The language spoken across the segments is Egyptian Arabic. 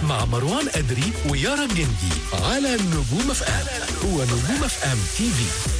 مع مروان أدري ويارا جندي على نجوم اف ام هو نجوم اف ام تي في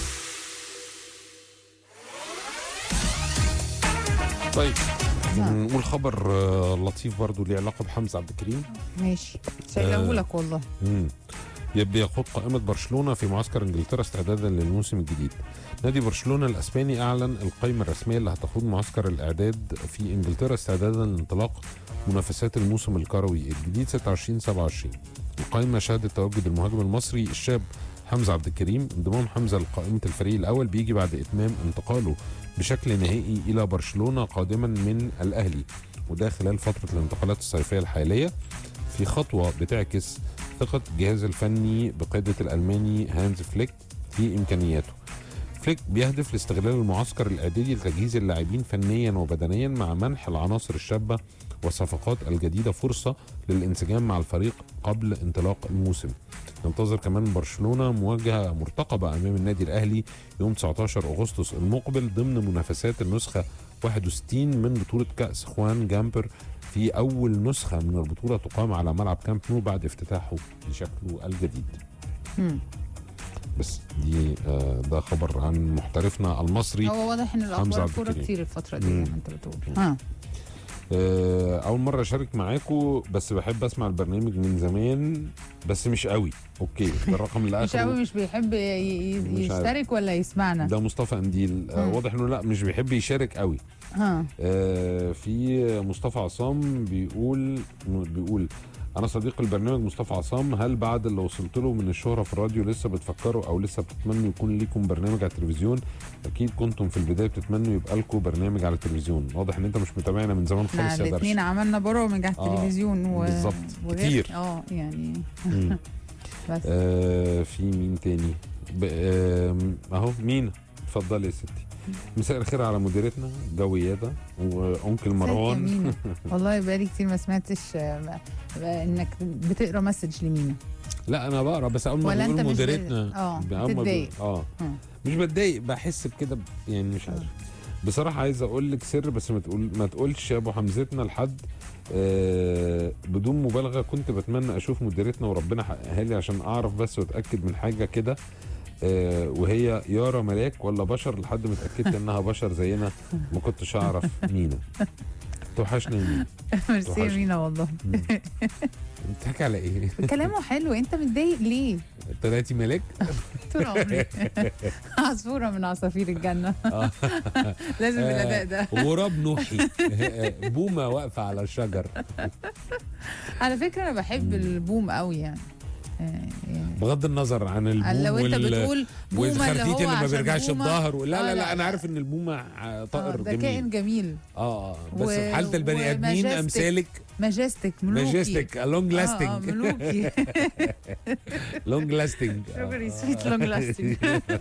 طيب نقول خبر آه، لطيف برضو ليه علاقه بحمزه عبد الكريم ماشي شايله لك والله مم. يبقى يخوض قائمة برشلونة في معسكر انجلترا استعدادا للموسم الجديد. نادي برشلونة الاسباني اعلن القائمة الرسمية اللي هتخوض معسكر الاعداد في انجلترا استعدادا لانطلاق منافسات الموسم الكروي الجديد 26 27. القائمة شهدت تواجد المهاجم المصري الشاب حمزة عبد الكريم انضمام حمزة لقائمة الفريق الاول بيجي بعد اتمام انتقاله بشكل نهائي الى برشلونة قادما من الاهلي وده خلال فترة الانتقالات الصيفية الحالية في خطوة بتعكس ثقة الجهاز الفني بقيادة الألماني هانز فليك في إمكانياته فليك بيهدف لاستغلال المعسكر الإعدادي لتجهيز اللاعبين فنيا وبدنيا مع منح العناصر الشابة والصفقات الجديدة فرصة للانسجام مع الفريق قبل انطلاق الموسم ننتظر كمان برشلونة مواجهة مرتقبة أمام النادي الأهلي يوم 19 أغسطس المقبل ضمن منافسات النسخة 61 من بطولة كأس خوان جامبر في أول نسخة من البطولة تقام على ملعب كامب نو بعد افتتاحه بشكله الجديد مم. بس دي آه، ده خبر عن محترفنا المصري هو واضح ان حمزة الاخبار عبد كوره الكريم. كتير الفتره دي مم. زي ما انت بتقول ها آه، أول مرة أشارك معاكم بس بحب أسمع البرنامج من زمان بس مش قوي أوكي ده الرقم اللي مش قوي آخره مش بيحب ي- ي- مش عارف. يشترك ولا يسمعنا ده مصطفى أنديل آه، مم. واضح إنه لا مش بيحب يشارك قوي ها آه، في مصطفى عصام بيقول بيقول انا صديق البرنامج مصطفى عصام هل بعد اللي وصلت له من الشهره في الراديو لسه بتفكروا او لسه بتتمنوا يكون ليكم برنامج على التلفزيون اكيد كنتم في البدايه بتتمنوا يبقى لكم برنامج على التلفزيون واضح ان انت مش متابعنا من زمان احنا خالص يا درش الاثنين عملنا برامج على آه، التلفزيون و... بالظبط. وغير- كتير. اه يعني مم. بس آه في مين تاني ب- آم، اهو مين اتفضلي يا ستي مساء الخير على مديرتنا جوياده وانكل مروان ازيك يا مينا؟ والله بقالي كتير ما سمعتش آه، ما- ما- انك بتقرا مسج لمينا لا انا بقرا بس اول ما ولا بيقول أنت مش ب- مديرتنا آه، أول ما بيقول- بتتضايق. اه مم. مش بتضايق بحس بكده ب- يعني مش عارف بصراحه عايز اقول لك سر بس ما تقول ما تقولش يا ابو حمزتنا لحد آه بدون مبالغه كنت بتمنى اشوف مديرتنا وربنا حققها لي عشان اعرف بس واتاكد من حاجه كده آه وهي يارا ملاك ولا بشر لحد ما اتاكدت انها بشر زينا ما كنتش اعرف مينا توحشني يا مينا ميرسي يا توحشني. مينا والله بتحكي على ايه؟ كلامه حلو انت متضايق ليه؟ طلعتي ملاك؟ طول عمري عصفوره من عصافير الجنه لازم الاداء ده غراب نوحي بومه واقفه على الشجر على فكره انا بحب البوم قوي يعني آه، يعني بغض النظر عن البوم لو انت وال- بتقول بومه اللي والخرتيت هو اللي ما عشان بيرجعش بومة- الظهر لا آه، لا لا، لا انا لا. عارف ان البومه ع- آه، طائر ده جميل كائن جميل اه اه بس و- في حاله البني ادمين وماجستيك. امثالك ماجستيك ملوكي ماجستيك لونج اه آه، لاستنج ملوكي لونج لاستنج شوجري سويت لونج لاستنج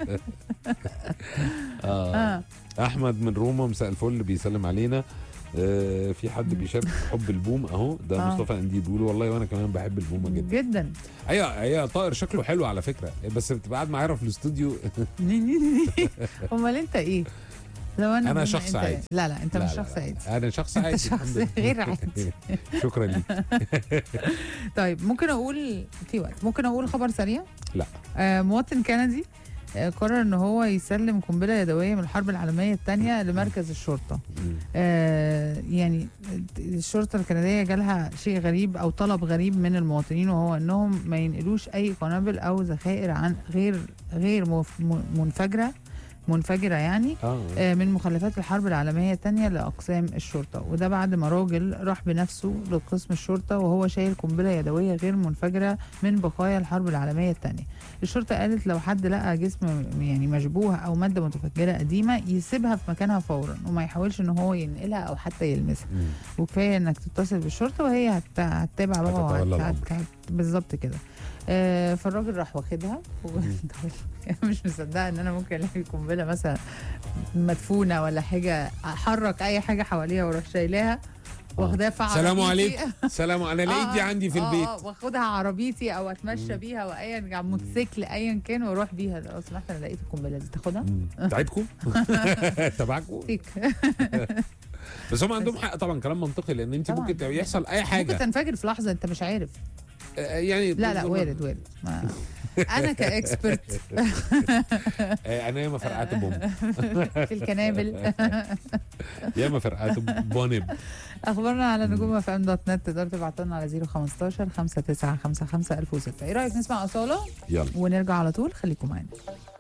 اه احمد من روما مساء الفل بيسلم علينا آه في حد بيشارك في حب البوم اهو ده آه. مصطفى انديل بيقول والله وانا كمان بحب البومه جدا جدا ايوه هي طائر شكله حلو على فكره بس بتبقى قاعد معايا في الاستوديو امال انت ايه؟ لو انا أنا بومة، شخص انت عادي. لا لا انت لا، مش لا، شخص لا. عادي انا شخص انت عادي شخص الحمد لله. غير عادي شكرا ليك طيب ممكن اقول في وقت ممكن اقول خبر سريع لا. آه مواطن كندي آه قرر ان هو يسلم قنبله يدويه من الحرب العالميه الثانيه لمركز الشرطه آه يعني الشرطه الكنديه جالها شيء غريب او طلب غريب من المواطنين وهو انهم ما ينقلوش اي قنابل او ذخائر عن غير غير مف- م- منفجره منفجره يعني اه آه، من مخلفات الحرب العالمية الثانية لأقسام الشرطة وده بعد ما راجل راح بنفسه لقسم الشرطة وهو شايل قنبلة يدوية غير منفجرة من بقايا الحرب العالمية الثانية الشرطة قالت لو حد لقى جسم يعني مشبوه أو مادة متفجرة قديمة يسيبها في مكانها فورا وما يحاولش إن هو ينقلها أو حتى يلمسها مم. وكفاية إنك تتصل بالشرطة وهي هت- هتتابع بقى هتتولى وهت- الأمر. هت- بالظبط كده آه، فالراجل راح واخدها و- مش مصدقه ان انا ممكن الاقي قنبله مثلا مدفونه ولا حاجه احرك اي حاجه حواليها واروح شايلاها واخداها في عربيتي سلام عليكم سلام انا لقيت دي آه، عندي في آه، البيت آه، واخدها عربيتي او اتمشى بيها وايا على موتوسيكل ايا كان واروح بيها لو سمحت انا لقيت القنبله دي تاخدها مم. بتاعتكم تبعكم فيك بس هم عندهم حق طبعا كلام منطقي لان انت طبعاً. ممكن يحصل اي ممكن حاجه تنفجر في لحظه انت مش عارف آه، يعني لا لا وارد وارد ما انا كاكسبرت آه، انا ياما فرقعت بوم في الكنابل ياما فرقعت بونب اخبارنا على نجوم اف ام دوت نت تقدروا تبعتوا لنا على 015 5955 1006 ايه رايك نسمع اصاله يلا ونرجع على طول خليكم معانا